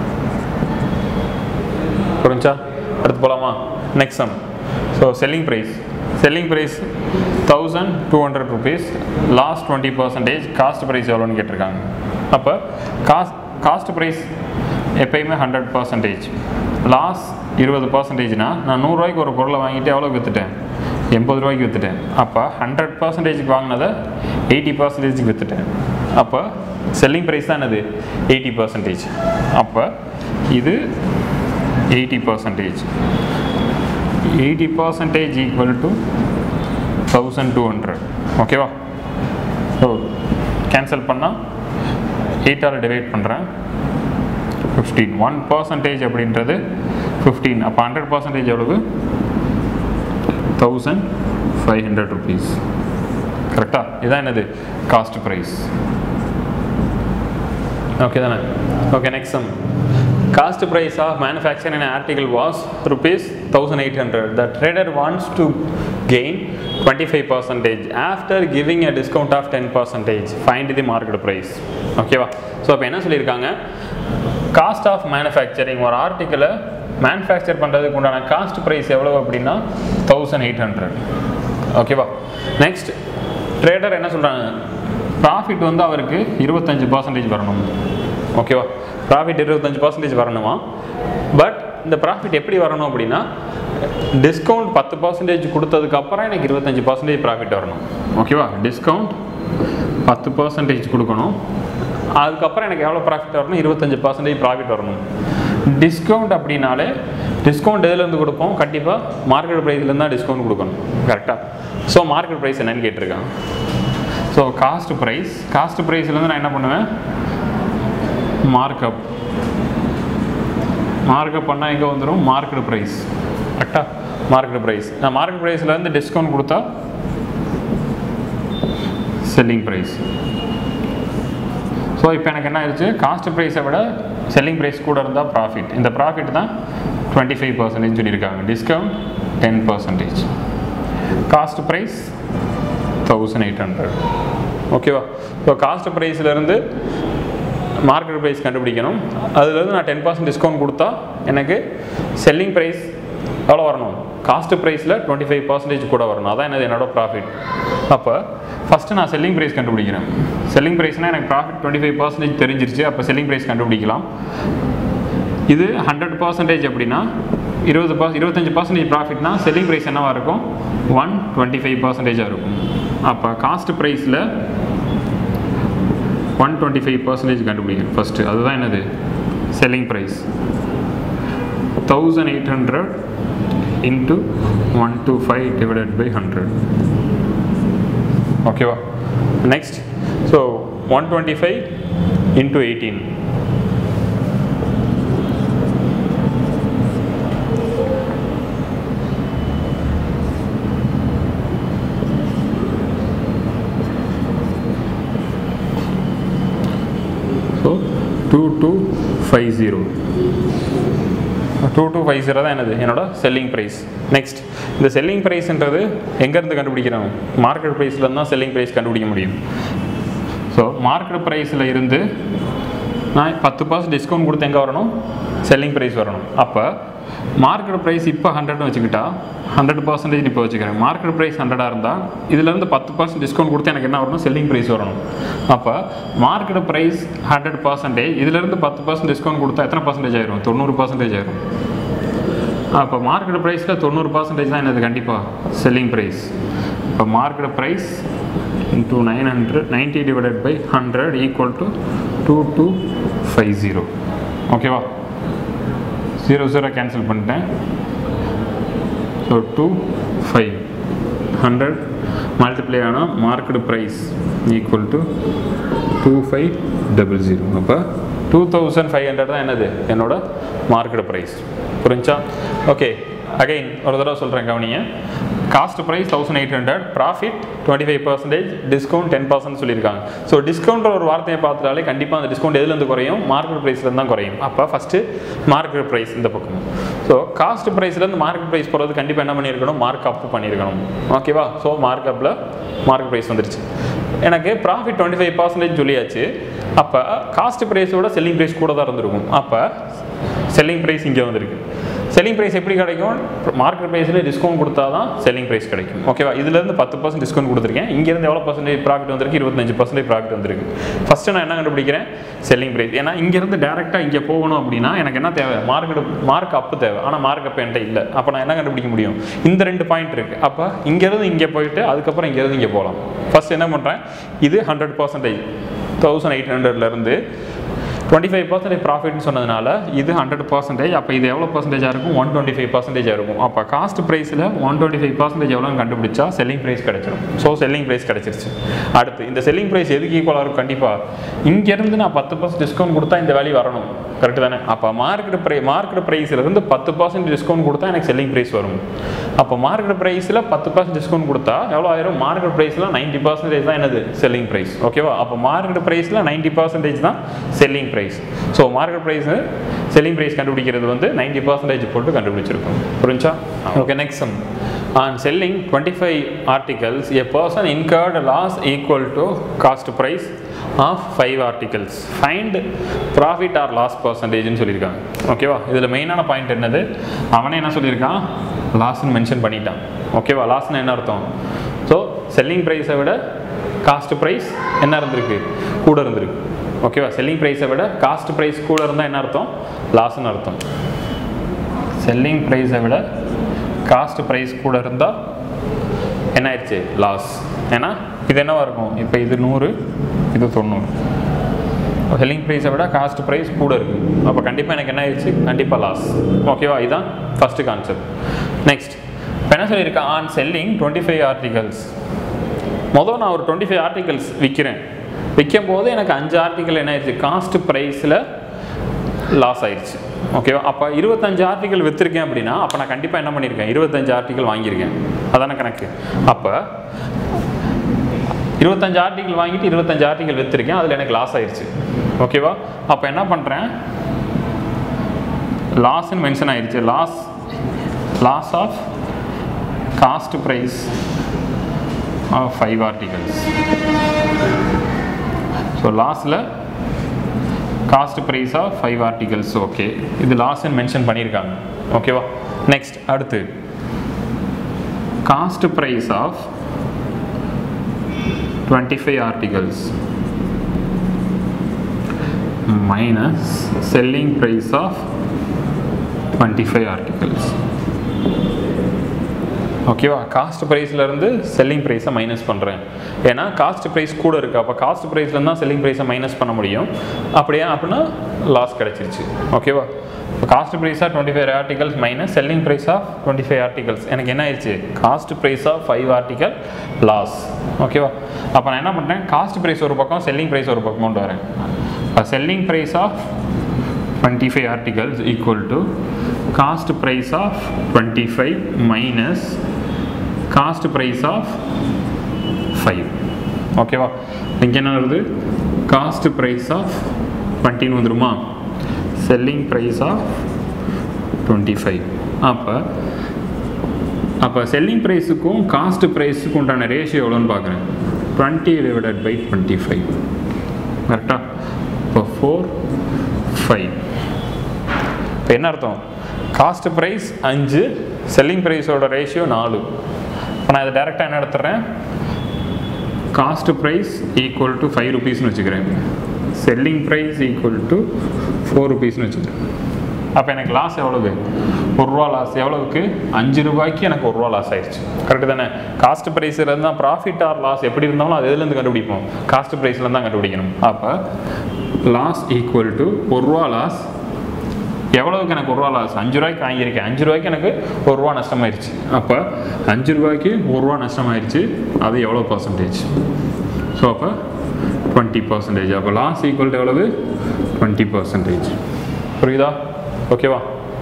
புரிஞ்சா அடுத்து போகலாமா next sum so selling price selling price thousand two hundred rupees lost twenty percentage cost price எவ்வளோன்னு கேட்டிருக்காங்க அப்போ காஸ்ட் காஸ்ட் ப்ரைஸ் எப்பயுமே ஹண்ட்ரட் பர்சன்டேஜ் லாஸ் இருபது பர்சன்டேஜ்னா நான் நூறுரூவாய்க்கு ஒரு பொருளை வாங்கிட்டு எவ்வளோ விற்றுட்டேன் எண்பது ரூபாய்க்கு விற்றுட்டேன் அப்போ ஹண்ட்ரட் பர்சன்டேஜ்க்கு வாங்கினதை எயிட்டி பர்சன்டேஜ்க்கு விற்றுட்டேன் அப்போ செல்லிங் ப்ரைஸ் தான் என்னது எயிட்டி பர்சன்டேஜ் அப்போ இது eighty percentage eighty percentage equal to thousand two hundred ஓகேவா ஸோ கேன்சல் பண்ணால் எயிட்டால் டிவைட் பண்ணுறேன் ஃபிஃப்டீன் ஒன் பர்சன்டேஜ் அப்படின்றது ஃபிஃப்டீன் அப்போ ஹண்ட்ரட் பர்சன்டேஜ் எவ்வளவு தௌசண்ட் ஃபைவ் ஹண்ட்ரட் ருபீஸ் கரெக்டாக இதான் என்னது காஸ்ட் ப்ரைஸ் ஓகே தானே okay next sum cost price of manufacturing article was rupees thousand eight hundred the trader wants to gain twenty five percentage after giving a discount of ten percentage find the market price ஓகேவா so அப்போ என்ன சொல்லியிருக்காங்க cost of manufacturing ஒரு ஆர்டிக்கலை manufacture பண்ணுறதுக்கு உண்டான cost price எவ்வளோ அப்படின்னா thousand eight hundred ஓகேவா நெக்ஸ்ட் ட்ரேடர் என்ன சொல்கிறாங்க ப்ராஃபிட் வந்து அவருக்கு இருபத்தஞ்சு பர்சன்டேஜ் வரணும் ஓகேவா ப்ராஃபிட் இருபத்தஞ்சு பர்சன்டேஜ் வரணுமா பட் இந்த ப்ராஃபிட் எப்படி வரணும் அப்படின்னா டிஸ்கவுண்ட் பத்து பர்சன்டேஜ் கொடுத்ததுக்கப்புறம் எனக்கு இருபத்தஞ்சு பர்சன்டேஜ் ப்ராஃபிட் வரணும் ஓகேவா டிஸ்கவுண்ட் பத்து பர்சன்டேஜ் கொடுக்கணும் அதுக்கப்புறம் எனக்கு எவ்வளோ ப்ராஃபிட் வரணும் இருபத்தஞ்சு பர்சன்டேஜ் ப்ராஃபிட் வரணும் டிஸ்கவுண்ட் அப்படின்னாலே டிஸ்கவுண்ட் எதுலேருந்து கொடுப்போம் கண்டிப்பாக மார்க்கெட் ப்ரைஸ்லேருந்து தான் டிஸ்கவுண்ட் கொடுக்கணும் கரெக்டாக ஸோ மார்க்கெட் ப்ரைஸ் என்னன்னு கேட்டிருக்காங்க ஸோ காஸ்ட் ப்ரைஸ் காஸ்ட் ப்ரைஸ்லேருந்து நான் என்ன பண்ணுவேன் மார்க்கப் மார்க்கப் பண்ணால் எங்கே வந்துடும் மார்க்கெட் ப்ரைஸ் கரெக்டாக மார்க்கெட் ப்ரைஸ் நான் மார்க்கெட் ப்ரைஸ்லேருந்து டிஸ்கவுண்ட் கொடுத்தா செல்லிங் ப்ரைஸ் ஸோ இப்போ எனக்கு என்ன ஆயிடுச்சு காஸ்ட் ப்ரைஸை விட செல்லிங் ப்ரைஸ் கூட இருந்தால் ப்ராஃபிட் இந்த ப்ராஃபிட் தான் டுவெண்ட்டி ஃபைவ் பர்சன்டேஜ் சொல்லியிருக்காங்க discount ten percentage cost price thousand eight hundred ஓகேவா ஸோ காஸ்ட் ப்ரைஸ்லேருந்து மார்க்கெட் ப்ரைஸ் கண்டுபிடிக்கணும் அதுலேருந்து நான் டென் பர்சன்ட் டிஸ்கவுண்ட் கொடுத்தா எனக்கு செல்லிங் ப்ரைஸ் எவ்வளோ வரணும் காஸ்ட் ப்ரைஸில் டுவெண்ட்டி ஃபைவ் பர்சன்டேஜ் கூட வரணும் அதான் என்னது என்னோட ப்ராஃபிட் அப்போ ஃபஸ்ட்டு நான் செல்லிங் ப்ரைஸ் கண்டுபிடிக்கிறேன் செல்லிங் ப்ரைஸ்னால் எனக்கு ப்ராஃபிட் டுவெண்ட்டி ஃபைவ் பர்சன்டேஜ் தெரிஞ்சிருச்சு அப்போ செல்லிங் ப்ரைஸ் கண்டுபிடிக்கலாம் இது ஹண்ட்ரட் பர்சன்டேஜ் அப்படின்னா இருபது பர்ஸ் இருபத்தஞ்சி பர்சன்டேஜ் ப்ராஃபிட்னா செல்லிங் ப்ரைஸ் என்னவாக இருக்கும் ஒன் டுவெண்ட்டி ஃபைவ் பர்சன்டேஜாக இருக்கும் அப்போ காஸ்ட் ப்ரைஸில் ஒன் டுவெண்ட்டி ஃபைவ் பர்சன்டேஜ் கண்டுபிடிக்கணும் ஃபஸ்ட்டு அதுதான் என்னது selling price thousand eight hundred into one two five divided by hundred ஓகேவா next so one twenty five into eighteen so two two five zero two two five zero தான் என்னது என்னோட selling price next இந்த selling ப்ரைஸ்ன்றது எங்கேருந்து கண்டுபிடிக்கிறோம் market ப்ரைஸில் தான் செல்லிங் ப்ரைஸ் கண்டுபிடிக்க முடியும் ஸோ மார்க்கெட் ப்ரைஸில் இருந்து நான் பத்து பர்சன்ட் டிஸ்கவுண்ட் கொடுத்து எங்கே வரணும் செல்லிங் ப்ரைஸ் வரணும் அப்போ மார்க்கெட் ப்ரைஸ் இப்போ ஹண்ட்ரட்னு வச்சுக்கிட்டா ஹண்ட்ரட் பர்சன்டேஜ் இப்போ வச்சுக்கிறேன் மார்க்கெட் ப்ரைஸ் ஹண்ட்ரடாக இருந்தால் இதுலேருந்து பத்து பர்சன்ட் டிஸ்கவுண்ட் கொடுத்து எனக்கு என்ன வரணும் செல்லிங் ப்ரைஸ் வரணும் அப்போ மார்க்கெட் ப்ரைஸ் ஹண்ட்ரட் பர்சன்டேஜ் இதுலேருந்து பத்து பர்சன்ட் டிஸ்கவுண்ட் கொடுத்தா எத்தனை பர்சன்டேஜ் ஆயிரும் தொண்ணூறு பர்சன்டேஜ் ஆயிரும் அப்போ மார்க்கெட் ப்ரைஸில் தொண்ணூறு பர்சன்டேஜ் தான் என்னது கண்டிப்பாக செல்லிங் ப்ரைஸ் இப்போ market price into nine hundred ninety divided by hundred equal to two two five zero ஓகேவா ஜீரோ ஜீரோ கேன்சல் பண்ணிட்டேன் so two five hundred multiply ஆனால் market price equal to two five double zero அப்போ two thousand five hundred தான் என்னது என்னோட market price புரிஞ்சா okay again ஒரு தடவை சொல்கிறேன் கவனிங்க cost price thousand eight hundred profit twenty five percentage discount ten percent சொல்லியிருக்காங்க ஸோ டிஸ்கவுண்ட் ஒரு வார்த்தையை பார்த்துட்டாலே கண்டிப்பாக அந்த டிஸ்கவுண்ட் எதுலேருந்து குறையும் மார்க்கெட் ப்ரைஸ்லேருந்து தான் குறையும் அப்போ ஃபஸ்ட்டு மார்க்கெட் ப்ரைஸ் இந்த பக்கம் ஸோ காஸ்ட் ப்ரைஸ்லேருந்து மார்க்கெட் ப்ரைஸ் போகிறது கண்டிப்பாக என்ன பண்ணியிருக்கணும் மார்க் அப் பண்ணியிருக்கணும் ஓகேவா ஸோ மார்க் அப்பில் மார்க்கெட் ப்ரைஸ் வந்துருச்சு எனக்கு ப்ராஃபிட் டுவெண்ட்டி ஃபைவ் பர்சன்டேஜ் சொல்லியாச்சு அப்போ காஸ்ட் ப்ரைஸோட செல்லிங் ப்ரைஸ் கூட தான் இருந்திருக்கும் அப்போ செல்லிங் ப்ரைஸ் இங்கே வந்திருக்கு செல்லிங் ப்ரைஸ் எப்படி கிடைக்கும் மார்க்கெட் ப்ரைஸில் டிஸ்கவுண்ட் கொடுத்தா தான் செல்லிங் ப்ரைஸ் கிடைக்கும் ஓகேவா இதுலேருந்து பத்து பர்சன்ட் டிஸ்கவுண்ட் கொடுத்துருக்கேன் இங்கேருந்து எவ்வளோ பர்சன்டேஜ் ப்ராஃபிட் வந்திருக்கு இருபத்தஞ்சு பர்சன்டேஜ் ப்ராஃபிட் வந்திருக்கு ஃபஸ்ட்டு நான் என்ன கண்டுபிடிக்கிறேன் செல்லிங் ப்ரைஸ் ஏன்னா இங்கேருந்து டேரெக்டாக இங்கே போகணும் அப்படின்னா எனக்கு என்ன தேவை மார்க்கெட் மார்க் அப்பு தேவை ஆனால் மார்க் அப் என்கிட்ட இல்லை அப்போ நான் என்ன கண்டுபிடிக்க முடியும் இந்த ரெண்டு பாயிண்ட் இருக்குது அப்போ இங்கேருந்து இங்கே போயிட்டு அதுக்கப்புறம் இங்கேருந்து இங்கே போகலாம் ஃபர்ஸ்ட் என்ன பண்ணுறேன் இது ஹண்ட்ரட் பர்சன்டேஜ் தௌசண்ட் எயிட் ஹண்ட்ரட்லேருந்து டுவெண்ட்டி ஃபைவ் பர்சன்டேஜ் ப்ராஃபிட்னு சொன்னதுனால இது ஹண்ட்ரட் பர்சன்டேஜ் அப்போ இது எவ்வளோ பர்சன்டேஜாக இருக்கும் ஒன் டுவெண்ட்டி ஃபைவ் பர்சன்டேஜாக இருக்கும் அப்போ காஸ்ட் ப்ரைஸில் ஒன் டுவெண்ட்டி ஃபைவ் பர்சன்டேஜ் எவ்வளோன்னு கண்டுபிடிச்சா செல்லிங் ப்ரைஸ் கிடைச்சிடும் ஸோ செல்லிங் ப்ரைஸ் கிடைச்சிருச்சு அடுத்து இந்த செல்லிங் ப்ரைஸ் எதுக்கு ஈக்குவலாக இருக்கும் கண்டிப்பாக இங்கேருந்து நான் பத்து பர்சன்ட் டிஸ்கவுண்ட் கொடுத்தா இந்த வேல்யூ வரணும் கரெக்டு தானே அப்போ மார்க்கெட் ப்ரை மார்க்கெட் ப்ரைஸ்லேருந்து பத்து பர்சன்ட் டிஸ்கவுண்ட் கொடுத்தா எனக்கு செல்லிங் ப்ரைஸ் வரும் அப்போ மார்க்கெட் ப்ரைஸில் பத்து பர்சன்ட் டிஸ்கவுண்ட் கொடுத்தா எவ்வளோ ஆயிரும் மார்க்கெட் ப்ரைஸில் நைன்ட்டி பர்சன்டேஜ் தான் என்னது செல்லிங் ப்ரைஸ் ஓகேவா அப்போ மார்க்கெட் ப்ரைஸில் நைன்ட்டி பர்சன்டேஜ் தான் selling price so market price selling price கண்டுபிடிக்கிறது வந்து நைன்ட்டி பர்சன்டேஜ் போட்டு கண்டுபிடிச்சிருக்கோம் புரிஞ்சா okay next sum on selling 25 articles a person incurred a loss equal to cost price of 5 articles find profit or loss percentage னு சொல்லியிருக்காங்க ஓகேவா இதில் மெயினான பாயிண்ட் என்னது அவனே என்ன சொல்லியிருக்கான் லாஸ்ன்னு மென்ஷன் பண்ணிட்டான் ஓகேவா லாஸ்ன்னு என்ன அர்த்தம் ஸோ செல்லிங் ப்ரைஸை விட காஸ்ட் ப்ரைஸ் என்ன இருந்திருக்கு கூட இருந்திருக்கு ஓகேவா செல்லிங் ப்ரைஸை விட காஸ்ட் ப்ரைஸ் கூட இருந்தால் என்ன அர்த்தம் லாஸ்ன்னு அர்த்தம் செல்லிங் ப்ரைஸை விட காஸ்ட் ப்ரைஸ் கூட இருந்தால் என்ன ஆயிடுச்சு லாஸ் ஏன்னா இது என்னவா இருக்கும் இப்போ இது நூறு இது தொண்ணூறு செல்லிங் ப்ரைஸை விட காஸ்ட் ப்ரைஸ் கூட இருக்குது அப்போ கண்டிப்பாக எனக்கு என்ன ஆயிடுச்சு கண்டிப்பாக லாஸ் ஓகேவா இதுதான் ஃபஸ்ட்டு கான்செப்ட் நெக்ஸ்ட் இப்போ என்ன சொல்லியிருக்கேன் on selling twenty five articles மொதல் நான் ஒரு டுவெண்ட்டி ஃபைவ் ஆர்டிகல்ஸ் விற்கிறேன் விற்கும் போது எனக்கு அஞ்சு ஆர்டிகல் என்ன ஆயிடுச்சு காஸ்ட் ப்ரைஸில் லாஸ் ஆயிடுச்சு ஓகேவா அப்போ இருபத்தஞ்சு ஆர்டிகல் விற்றுருக்கேன் அப்படின்னா அப்போ நான் கண்டிப்பாக என்ன பண்ணியிருக்கேன் இருபத்தஞ்சு ஆர்டிகல் வாங்கியிருக்கேன் அதான கணக்கு அப்போ இருபத்தஞ்சு ஆர்டிகல் வாங்கிட்டு இருபத்தஞ்சு ஆர்டிகல் விற்றுருக்கேன் அதில் எனக்கு லாஸ் ஆயிடுச்சு ஓகேவா அப்போ என்ன பண்ணுறேன் லாஸ்ன்னு மென்ஷன் ஆயிடுச்சு loss loss of cost price of five articles so லாஸில் cost price of five articles okay இது லாஸ்ன்னு மென்ஷன் பண்ணியிருக்காங்க ஓகேவா நெக்ஸ்ட் அடுத்து cost price of twenty five articles minus selling price of twenty five articles ஓகேவா cost ப்ரைஸ்லேருந்து selling ப்ரைஸை minus பண்ணுறேன் ஏன்னா காஸ்ட் ப்ரைஸ் கூட இருக்குது அப்போ காஸ்ட் ப்ரைஸ்லேருந்து தான் செல்லிங் ப்ரைஸை மைனஸ் பண்ண முடியும் அப்படியே அப்படின்னா லாஸ் கிடச்சிருச்சு ஓகேவா இப்போ காஸ்ட் ப்ரைஸாக twenty five articles minus selling price of twenty five articles எனக்கு என்ன ஆயிடுச்சு cost price of five article loss ஓகேவா அப்போ நான் என்ன பண்ணுறேன் காஸ்ட் ப்ரைஸ் ஒரு பக்கம் செல்லிங் ப்ரைஸ் ஒரு பக்கம் கொண்டு வரேன் இப்போ selling price of twenty five articles equal to cost price of twenty five minus cost price of five ஓகேவா இங்கே என்ன வருது காஸ்ட் ப்ரைஸ் ஆஃப் டுவெண்ட்டின்னு வந்துருமா selling price of twenty five அப்போ அப்போ செல்லிங் ப்ரைஸுக்கும் காஸ்ட் ப்ரைஸுக்கும் உண்டான ரேஷியோ எவ்வளோன்னு பார்க்குறேன் twenty divided by twenty five கரெக்டாக இப்போ ஃபோர் ஃபைவ் இப்போ என்ன அர்த்தம் காஸ்ட் ப்ரைஸ் அஞ்சு செல்லிங் ப்ரைஸோட ரேஷியோ நாலு இப்போ நான் இதை டேரெக்டாக என்ன எடுத்துறேன் cost price equal to five ருபீஸ்னு வச்சுக்கிறேன் selling price equal to four ருபீஸ்னு வச்சுக்கிறேன் அப்போ எனக்கு லாஸ் எவ்வளவு ஒரு ரூபா லாஸ் எவ்வளவுக்கு அஞ்சு ரூபாய்க்கு எனக்கு ஒரு ரூபா லாஸ் ஆயிடுச்சு கரெக்டு தானே காஸ்ட் ப்ரைஸில் இருந்தால் ப்ராஃபிட் ஆர் லாஸ் எப்படி இருந்தாலும் அது எதுலேருந்து கண்டுபிடிப்போம் காஸ்ட் ப்ரைஸில் தான் கண்டுபிடிக்கணும் அப்போ லாஸ் ஈக்குவல் டு ஒரு ரூபா லாஸ் எவ்வளவுக்கு எனக்கு ஒரு ரூபா லாஸ் அஞ்சு ரூபாய்க்கு வாங்கியிருக்கேன் அஞ்சு ரூபாய்க்கு எனக்கு ஒரு ரூபா நஷ்டமாயிருச்சு அப்போ அஞ்சு ரூபாய்க்கு ஒரு ரூபா நஷ்டமாயிருச்சு அது எவ்வளோ பர்சன்டேஜ் ஸோ அப்போ டுவெண்ட்டி பர்சன்டேஜ் அப்போ லாஸ் ஈக்குவல் டு எவ்வளவு டுவெண்ட்டி பர்சன்டேஜ் புரியுதா ஓகேவா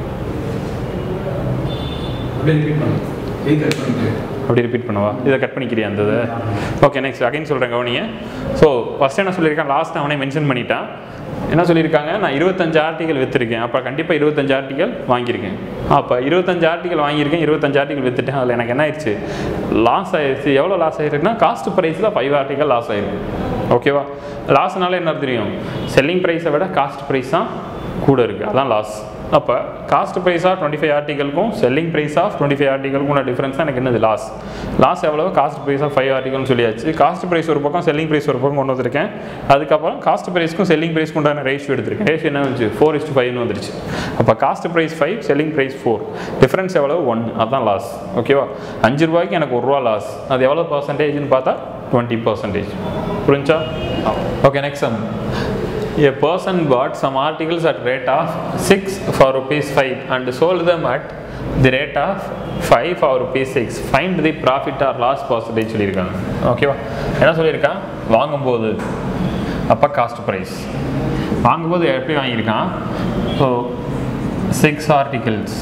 அப்படியே ரிப்பீட் பண்ணு எயிட் கட் பண்ணிட்டு அப்படி ரிப்பீட் பண்ணவா இதை கட் பண்ணிக்கிறியா அந்த இதை ஓகே நெக்ஸ்ட் அகைன் சொல்கிறேன் கவனிங்க ஸோ ஃபஸ்ட் என்ன சொல்லியிருக்கேன் லாஸ்ட் அவனே மென்ஷன் பண்ணிட்டான் என்ன சொல்லியிருக்காங்க நான் இருபத்தஞ்சு ஆர்டிகல் விற்றுருக்கேன் அப்போ கண்டிப்பாக இருபத்தஞ்சு ஆர்டிகல் வாங்கியிருக்கேன் அப்போ இருபத்தஞ்சு ஆர்டிகல் வாங்கியிருக்கேன் இருபத்தஞ்சு ஆர்டிகல் விற்றுட்டேன் அதில் எனக்கு என்ன ஆயிடுச்சு லாஸ் ஆயிடுச்சு எவ்வளோ லாஸ் ஆயிருக்குன்னா காஸ்ட் ப்ரைஸில் ஃபைவ் ஆர்டிகல் லாஸ் ஆயிருக்கு ஓகேவா லாஸ்னால என்ன தெரியும் செல்லிங் ப்ரைஸை விட காஸ்ட் ப்ரைஸ் தான் கூட இருக்குது அதான் லாஸ் அப்போ cost price of twenty five ஆர்டிகளுக்கும் selling price of twenty five ஆர்டிகளுக்கும் டிஃபரன்ஸ் தான் எனக்கு என்னது லாஸ் லாஸ் எவ்வளோ காஸ்ட் ப்ரைஸ் ஆஃப் ஃபைவ் ஆர்டிகல்னு சொல்லியாச்சு காஸ்ட் ப்ரைஸ் ஒரு பக்கம் செல்லிங் ப்ரைஸ் ஒரு பக்கம் கொண்டு வந்திருக்கேன் அதுக்கப்புறம் காஸ்ட் ப்ரைஸ்க்கும் செல்லிங் ப்ரைஸ்க்கு உண்டான ரேஷியோ எடுத்திருக்கேன் ரேஷியோ என்ன வந்துச்சு ஃபோர் இஸ்ட் ஃபைவ்னு வந்துருச்சு அப்போ cost price five selling price four difference எவ்வளோ ஒன் அதுதான் லாஸ் ஓகேவா அஞ்சு ரூபாய்க்கு எனக்கு ஒரு ரூபா லாஸ் அது எவ்வளோ பர்சன்டேஜ்னு பார்த்தா டுவெண்ட்டி பர்சன்டேஜ் புரிஞ்சா okay next sum A person bought some articles at rate of 6 for rupees 5 and sold them at the rate of 5 for rupees 6. Find the profit or loss percentage சொல்லியிருக்காங்க ஓகேவா என்ன சொல்லியிருக்கான் வாங்கும்போது அப்போ காஸ்ட் ப்ரைஸ் வாங்கும்போது எப்படி வாங்கியிருக்கான் so six articles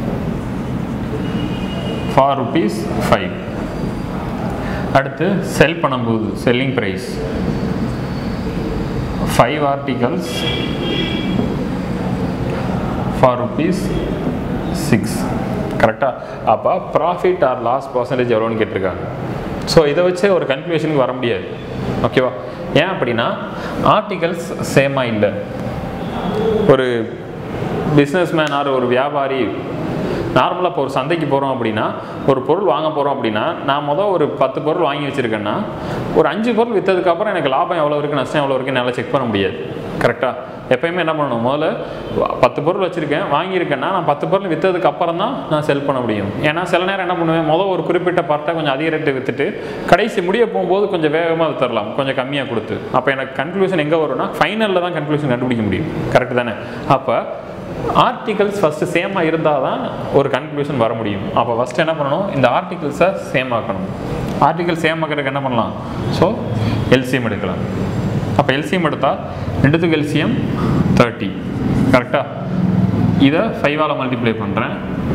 for rupees five அடுத்து செல் பண்ணும்போது selling price five articles for rupees six கரெக்டாக அப்போ ப்ராஃபிட் ஆர் லாஸ் பர்சன்டேஜ் எவ்வளோன்னு கேட்டிருக்காங்க ஸோ இதை வச்சு ஒரு கன்க்ளூஷனுக்கு வர முடியாது ஓகேவா ஏன் அப்படின்னா ஆர்டிகல்ஸ் சேமாக இல்லை ஒரு பிஸ்னஸ்மேன் ஆர் ஒரு வியாபாரி நார்மலாக இப்போ ஒரு சந்தைக்கு போகிறோம் அப்படின்னா ஒரு பொருள் வாங்க போகிறோம் அப்படின்னா நான் மொதல் ஒரு பத்து பொருள் வாங்கி வச்சுருக்கேன்னா ஒரு அஞ்சு பொருள் விற்றதுக்கப்புறம் எனக்கு லாபம் எவ்வளோ இருக்குது நஷ்டம் எவ்வளோ இருக்குன்னு என்னால் செக் பண்ண முடியாது கரெக்டாக எப்பயுமே என்ன பண்ணணும் முதல்ல பத்து பொருள் வச்சுருக்கேன் வாங்கியிருக்கேன்னா நான் பத்து பொருள் விற்றதுக்கு அப்புறம் தான் நான் செல் பண்ண முடியும் ஏன்னா சில நேரம் என்ன பண்ணுவேன் முதல் ஒரு குறிப்பிட்ட பார்ட்டை கொஞ்சம் அதிக ரேட்டு விற்றுட்டு கடைசி முடிய போகும்போது கொஞ்சம் வேகமாக விற்றுறலாம் கொஞ்சம் கம்மியாக கொடுத்து அப்போ எனக்கு கன்க்ளூஷன் எங்கே வரும்னா ஃபைனலில் தான் கன்க்ளூஷன் கண்டுபிடிக்க முடியும் கரெக்ட் தானே அப்போ ஆர்டிகல்ஸ் ஃபஸ்ட்டு சேமாக இருந்தால் தான் ஒரு கன்க்ளூஷன் வர முடியும் அப்போ ஃபஸ்ட்டு என்ன பண்ணணும் இந்த ஆர்டிகல்ஸை சேம் ஆக்கணும் ஆர்டிகல் சேம் ஆக்கிறதுக்கு என்ன பண்ணலாம் ஸோ எல்சிஎம் எடுக்கலாம் அப்போ எல்சிஎம் எடுத்தால் ரெண்டுத்துக்கு எல்சிஎம் தேர்ட்டி கரெக்டாக இதை ஃபைவால் மல்டிப்ளை பண்ணுறேன்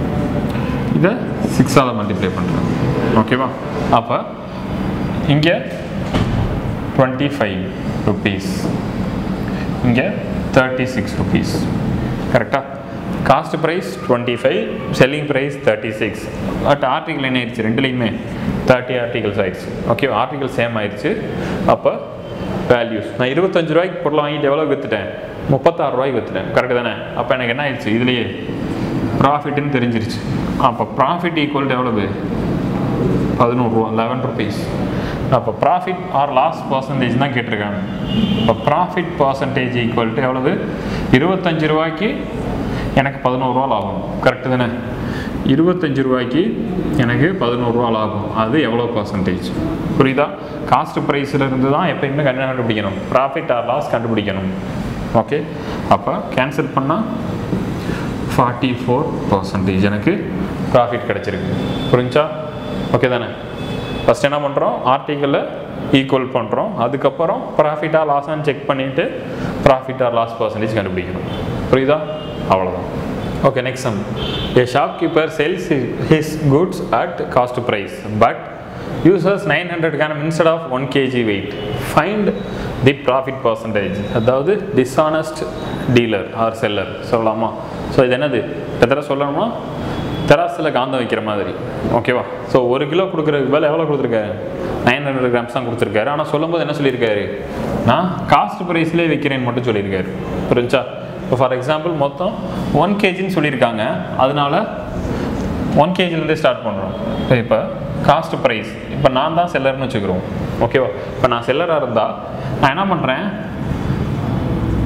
இதை சிக்ஸால் மல்டிப்ளை பண்ணுறேன் ஓகேவா அப்போ இங்கே டுவெண்ட்டி ஃபைவ் ருபீஸ் இங்கே தேர்ட்டி சிக்ஸ் ருபீஸ் கரெக்டாக cost price twenty five selling price thirty six but article என்ன ஆயிடுச்சு ரெண்டுலேயுமே தேர்ட்டி ஆர்டிகல்ஸ் ஆயிடுச்சு ஓகே ஆர்டிகல் சேம் ஆயிடுச்சு அப்போ வேல்யூஸ் நான் இருபத்தஞ்சு ரூபாய்க்கு பொருளை வாங்கிட்டு எவ்வளோ விற்றுட்டேன் முப்பத்தாறு ரூபாய்க்கு விற்றுட்டேன் கரெக்டு தானே அப்போ எனக்கு என்ன ஆயிடுச்சு இதுலேயே ப்ராஃபிட்னு தெரிஞ்சிருச்சு அப்போ ப்ராஃபிட் ஈக்குவல் டு எவ்வளவு பதினோருவா லெவன் ருபீஸ் அப்போ ப்ராஃபிட் ஆர் லாஸ் பர்சன்டேஜ் தான் கேட்டிருக்காங்க இப்போ ப்ராஃபிட் பர்சன்டேஜ் ஈக்குவல் டு எவ்வளவு இருபத்தஞ்சு ரூபாய்க்கு எனக்கு பதினோருவா லாபம் கரெக்டு தானே இருபத்தஞ்சு ரூபாய்க்கு எனக்கு பதினோருவா லாபம் அது எவ்வளோ பர்சன்டேஜ் புரியுதா காஸ்ட் ப்ரைஸில் இருந்து தான் எப்பயுமே கண்டு கண்டுபிடிக்கணும் ப்ராஃபிட் ஆர் லாஸ் கண்டுபிடிக்கணும் ஓகே அப்போ கேன்சல் பண்ணால் ஃபார்ட்டி ஃபோர் பர்சன்டேஜ் எனக்கு ப்ராஃபிட் கிடச்சிருக்கு புரிஞ்சா ஓகே தானே ஃபஸ்ட் என்ன பண்ணுறோம் ஆர்டிக்கலில் ஈக்குவல் பண்ணுறோம் அதுக்கப்புறம் ப்ராஃபிட்டாக லாஸான்னு செக் பண்ணிவிட்டு ப்ராஃபிட் ஆர் லாஸ் பர்சன்டேஜ் கண்டுபிடிக்கணும் புரியுதா அவ்வளோதான் okay next sum a shopkeeper sales his goods at cost price but users nine hundred gram instead of one KG weight find the profit percentage அதாவது dishonest dealer or seller சொல்லலாமா so இது என்னது எத்தனை சொல்லணுமா தெராசில் காந்தம் வைக்கிற மாதிரி ஓகேவா ஸோ ஒரு கிலோ கொடுக்குறதுக்கு மேலே எவ்வளோ கொடுத்துருக்காரு நைன் ஹண்ட்ரட் கிராம்ஸ் தான் கொடுத்துருக்காரு ஆனால் சொல்லும்போது என்ன சொல்லியிருக்காரு நான் காஸ்ட் ப்ரைஸ்லேயே வைக்கிறேன்னு மட்டும் சொல்லியிருக்காரு புரிஞ்சா இப்போ ஃபார் எக்ஸாம்பிள் மொத்தம் ஒன் கேஜின்னு சொல்லியிருக்காங்க அதனால ஒன் கேஜிலேருந்தே ஸ்டார்ட் பண்ணுறோம் இப்போ காஸ்ட் ப்ரைஸ் இப்போ நான் தான் செல்லர்னு வச்சுக்கிறோம் ஓகேவா இப்போ நான் செல்லராக இருந்தால் நான் என்ன பண்ணுறேன்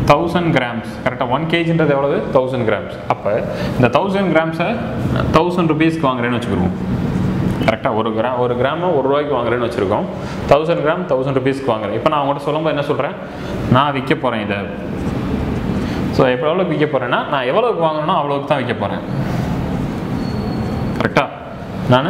தௌசண்ட் கிராம்ஸ் கரெக்டாக ஒன் கேஜின்றது எவ்வளவு தௌசண்ட் கிராம்ஸ் அப்போ இந்த தௌசண்ட் கிராம்ஸை தௌசண்ட் ருபீஸ்க்கு வாங்குறேன்னு வச்சுக்கிடுவோம் கரெக்டாக ஒரு கிராம் ஒரு கிராம ஒரு ரூபாய்க்கு வாங்குறேன்னு வச்சுருக்கோம் தௌசண்ட் கிராம் தௌசண்ட் ருபீஸ்க்கு வாங்குறேன் இப்போ நான் அவங்கள்ட்ட சொல்லும்போது என்ன சொல்கிறேன் நான் விற்க போகிறேன் இதை ஸோ எப்போ எவ்வளோக்கு விற்க போகிறேன்னா நான் எவ்வளோக்கு வாங்கணும்னா அவ்வளோக்கு தான் விற்க போகிறேன் கரெக்டாக நான்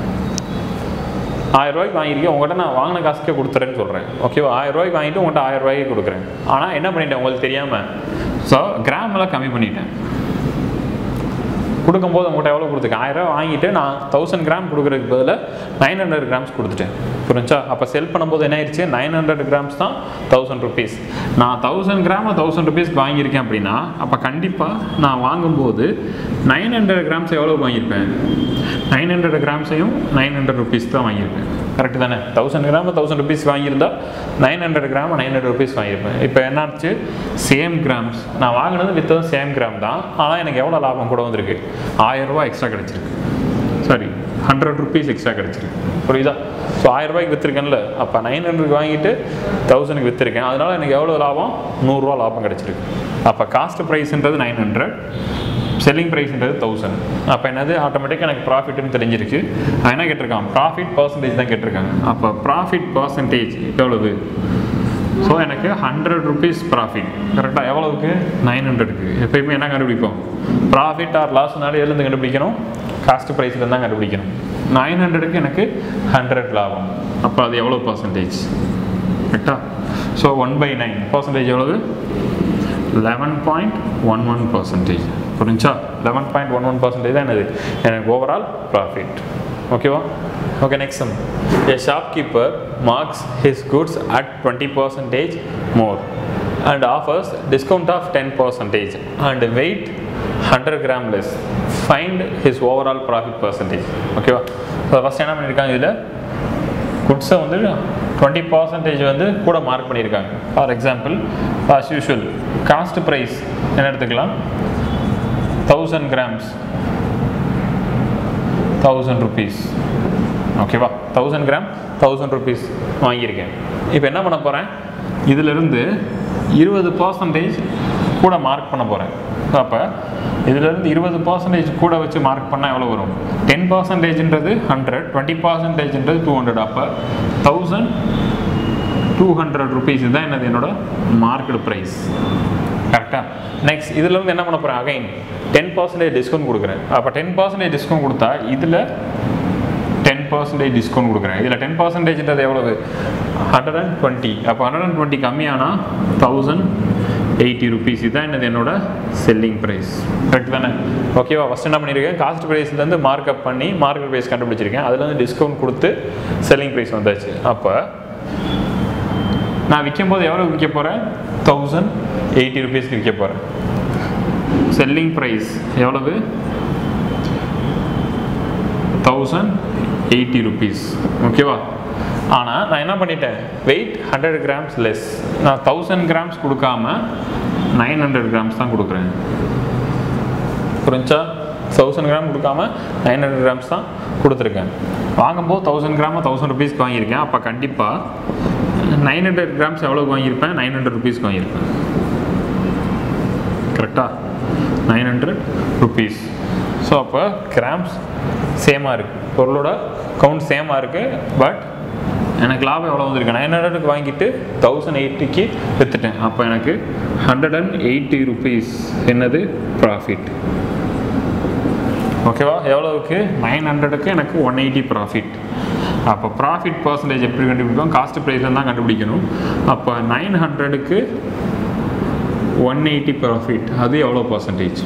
ஆயிரம் ரூபாய்க்கு வாங்கியிருக்கேன் உங்கள்கிட்ட நான் வாங்கின காசுக்கே கொடுத்துறேன்னு சொல்கிறேன் ஓகேவா ஆயிரம் ரூபாய்க்கு வாங்கிட்டு உங்கள்கிட்ட ஆயிரம் ரூபாய்க்கு கொடுக்குறேன் ஆனால் என்ன பண்ணிட்டேன் உங்களுக்கு தெரியாமல் ஸோ கிராமெல்லாம் கம்மி பண்ணிட்டேன் கொடுக்கும்போது உங்கள்கிட்ட எவ்வளோ கொடுத்துருக்கேன் ஆயிரம் ரூபாய் வாங்கிட்டு நான் தௌசண்ட் கிராம் கொடுக்குறதுக்கு பதிலாக நைன் ஹண்ட்ரட் கிராம்ஸ் கொடுத்துட்டேன் புரிஞ்சா அப்போ செல் பண்ணும்போது என்ன ஆயிடுச்சு நைன் ஹண்ட்ரட் கிராம்ஸ் தான் தௌசண்ட் ருபீஸ் நான் தௌசண்ட் கிராம் தௌசண்ட் ருபீஸ்க்கு வாங்கியிருக்கேன் அப்படின்னா அப்போ கண்டிப்பாக நான் வாங்கும்போது நைன் ஹண்ட்ரட் கிராம்ஸ் எவ்வளோ வாங்கியிருப்பேன் நைன் ஹண்ட்ரட் கிராம்ஸையும் நைன் ஹண்ட்ரட் ருபீஸ் தான் வாங்கியிருப்பேன் கரெக்டு தானே தௌசண்ட் கிராம் தௌசண்ட் ருபீஸ் வாங்கியிருந்தா nine hundred gram nine hundred rupees வாங்கியிருப்பேன் இப்போ என்னாச்சு சேம் கிராம்ஸ் நான் வாங்கினது வித்ததும் சேம் கிராம் தான் ஆனால் எனக்கு எவ்வளோ லாபம் கூட வந்திருக்கு ஆயிரம் ரூபாய் எக்ஸ்ட்ரா கிடச்சிருக்கு சாரி ஹண்ட்ரட் ருபீஸ் எக்ஸ்ட்ரா கிடச்சிருக்கு புரியுதா ஸோ ஆயிரம் ரூபாய்க்கு விற்றுருக்கேன்ல அப்போ நைன் ஹண்ட்ரட் வாங்கிட்டு தௌசண்ட்க்கு விற்றுருக்கேன் அதனால எனக்கு எவ்வளோ லாபம் நூறுரூவா லாபம் கிடச்சிருக்கு அப்போ காஸ்ட் ப்ரைஸ்ன்றது நைன் ஹண்ட்ரட் செல்லிங் ப்ரைஸ்ன்றது தௌசண்ட் அப்போ என்னது ஆட்டோமேட்டிக்காக எனக்கு ப்ராஃபிட்னு தெரிஞ்சிருக்கு அவன் என்ன கேட்டிருக்கான் ப்ராஃபிட் பர்சன்டேஜ் தான் கேட்டிருக்காங்க அப்போ ப்ராஃபிட் பர்சன்டேஜ் எவ்வளவு ஸோ எனக்கு ஹண்ட்ரட் ருபீஸ் ப்ராஃபிட் கரெக்டாக எவ்வளவுக்கு நைன் ஹண்ட்ரடுக்கு எப்பயுமே என்ன கண்டுபிடிப்போம் ப்ராஃபிட் ஆர் லாஸ்னால எழுந்து கண்டுபிடிக்கணும் காஸ்ட் ப்ரைஸில் தான் கண்டுபிடிக்கணும் நைன் ஹண்ட்ரடுக்கு எனக்கு ஹண்ட்ரட் லாபம் அப்போ அது எவ்வளோ பர்சன்டேஜ் கரெக்டா so one by nine percentage எவ்வளவு eleven point one one percentage புரிஞ்சா eleven point one one percentage தான் என்னது எனக்கு ஓவரால் ப்ராஃபிட் ஓகேவா okay next sum a shopkeeper marks his goods at 20 percentage more and offers discount of 10 percentage and weight 100 gram less find his overall profit percentage ஓகேவா so first என்ன பண்ணியிருக்காங்க இதில் குட்ஸை வந்து twenty percentage வந்து கூட mark பண்ணியிருக்காங்க for example as usual cost price என்ன எடுத்துக்கலாம் தௌசண்ட் கிராம்ஸ் தௌசண்ட் ருபீஸ் ஓகேவா தௌசண்ட் கிராம் தௌசண்ட் ருபீஸ் வாங்கியிருக்கேன் இப்போ என்ன பண்ண போகிறேன் இதிலிருந்து இருபது பர்சன்டேஜ் கூட மார்க் பண்ண போகிறேன் அப்போ இதிலிருந்து இருபது பர்சன்டேஜ் கூட வச்சு மார்க் பண்ணால் எவ்வளோ வரும் டென் பர்சன்டேஜ்ன்றது ஹண்ட்ரட் டுவெண்ட்டி பர்சன்டேஜ்ன்றது டூ ஹண்ட்ரட் அப்போ தௌசண்ட் டூ ஹண்ட்ரட் ருபீஸ் தான் என்னது என்னோட மார்க்கெட் ப்ரைஸ் கரெக்டாக நெக்ஸ்ட் இதில் வந்து என்ன பண்ண போகிறேன் அகைன் டென் பர்சன்டேஜ் டிஸ்கவுண்ட் கொடுக்குறேன் அப்போ டென் பர்சன்டேஜ் டிஸ்கவுண்ட் கொடுத்தா இதில் டென் பர்சன்டேஜ் டிஸ்கவுண்ட் கொடுக்குறேன் இதில் டென் பர்சன்டேஜ்ன்றது எவ்வளவு ஹண்ட்ரட் அண்ட் டுவெண்ட்டி அப்போ ஹண்ட்ரட் அண்ட் டுவெண்ட்டி கம்மியானா தௌசண்ட் எயிட்டி ருபீஸ் இதுதான் என்னது என்னோட செல்லிங் ப்ரைஸ் கரெக்ட் தானே ஓகேவா ஃபஸ்ட் என்ன பண்ணியிருக்கேன் காஸ்ட் ப்ரைஸ்லேருந்து மார்க்அப் பண்ணி மார்க்கெட் ப்ரைஸ் கண்டுபிடிச்சிருக்கேன் அதுலேருந்து டிஸ்கவுண்ட் கொடுத்து செல்லிங் ப்ரைஸ் வந்தாச்சு அப்போ நான் விற்கும் போது எவ்வளோ விற்க போகிறேன் தௌசண்ட் எயிட்டி ருபீஸ்க்கு விற்க போகிறேன் செல்லிங் ப்ரைஸ் எவ்வளவு தௌசண்ட் எயிட்டி ருபீஸ் ஓகேவா ஆனால் நான் என்ன பண்ணிட்டேன் வெயிட் ஹண்ட்ரட் கிராம்ஸ் லெஸ் நான் தௌசண்ட் கிராம்ஸ் கொடுக்காம நைன் ஹண்ட்ரட் கிராம்ஸ் தான் கொடுக்குறேன் புரிஞ்சா தௌசண்ட் கிராம் கொடுக்காம நைன் ஹண்ட்ரட் கிராம்ஸ் தான் கொடுத்துருக்கேன் வாங்கும்போது தௌசண்ட் கிராம் தௌசண்ட் ருபீஸ்க்கு வாங்கியிருக்கேன் அப்போ கண்டிப்பாக நைன் ஹண்ட்ரட் கிராம்ஸ் எவ்வளோக்கு வாங்கியிருப்பேன் நைன் ஹண்ட்ரட் ருபீஸ்க்கு வாங்கியிருப்பேன் கரெக்டாக நைன் ஹண்ட்ரட் ருபீஸ் ஸோ அப்போ கிராம்ஸ் சேமாக இருக்குது பொருளோட கவுண்ட் சேமாக இருக்குது பட் எனக்கு லாபம் எவ்வளோ வந்திருக்கு நைன் ஹண்ட்ரடுக்கு வாங்கிட்டு தௌசண்ட் எயிட்டிக்கு விற்றுட்டேன் அப்போ எனக்கு ஹண்ட்ரட் அண்ட் எயிட்டி ருபீஸ் என்னது ப்ராஃபிட் ஓகேவா எவ்வளவுக்கு நைன் ஹண்ட்ரடுக்கு எனக்கு ஒன் எயிட்டி ப்ராஃபிட் அப்போ ப்ராஃபிட் பர்சன்டேஜ் எப்படி கண்டுபிடிப்போம் காஸ்ட் ப்ரைஸில் தான் கண்டுபிடிக்கணும் அப்போ நைன் ஹண்ட்ரடுக்கு ஒன் எயிட்டி ப்ராஃபிட் அது எவ்வளோ பர்சன்டேஜ்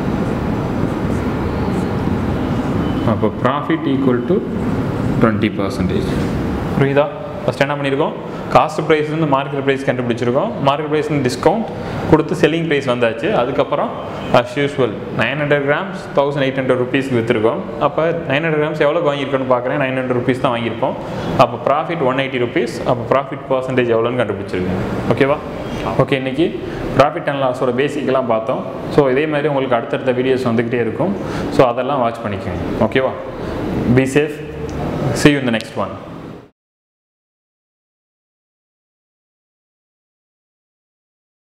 அப்போ profit equal to twenty percentage புரியுதா ஃபஸ்ட் என்ன பண்ணியிருக்கோம் காஸ்ட் ப்ரைஸ்லேருந்து மார்க்கெட் ப்ரைஸ் கண்டுபிடிச்சிருக்கோம் மார்க்கெட் ப்ரைஸ்லேருந்து டிஸ்கவுண்ட் கொடுத்து செல்லிங் ப்ரைஸ் வந்தாச்சு அதுக்கப்புறம் as usual nine hundred grams thousand eight hundred ருபீஸ்க்கு விற்றுருக்கோம் அப்போ நைன் ஹண்ட்ரட் கிராம்ஸ் எவ்வளோ வாங்கியிருக்கோன்னு பார்க்குறேன் நைன் ஹண்ட்ரட் ருபீஸ் தான் வாங்கியிருப்போம் அப்போ ப்ராஃபிட் ஒன் எயிட்டி ருபீஸ் அப்போ ப்ராஃபிட் பர்சன்டேஜ் எவ்வளோன்னு கண்டுபிடிச்சிருக்கேன் ஓகேவா ஓகே இன்னைக்கு ப்ராஃபிட் அண்ட் லாஸோட பேசிக்கெல்லாம் பார்த்தோம் ஸோ இதே மாதிரி உங்களுக்கு அடுத்தடுத்த வீடியோஸ் வந்துக்கிட்டே இருக்கும் ஸோ அதெல்லாம் வாட்ச் பண்ணிக்கோங்க ஓகேவா be safe see you in the next one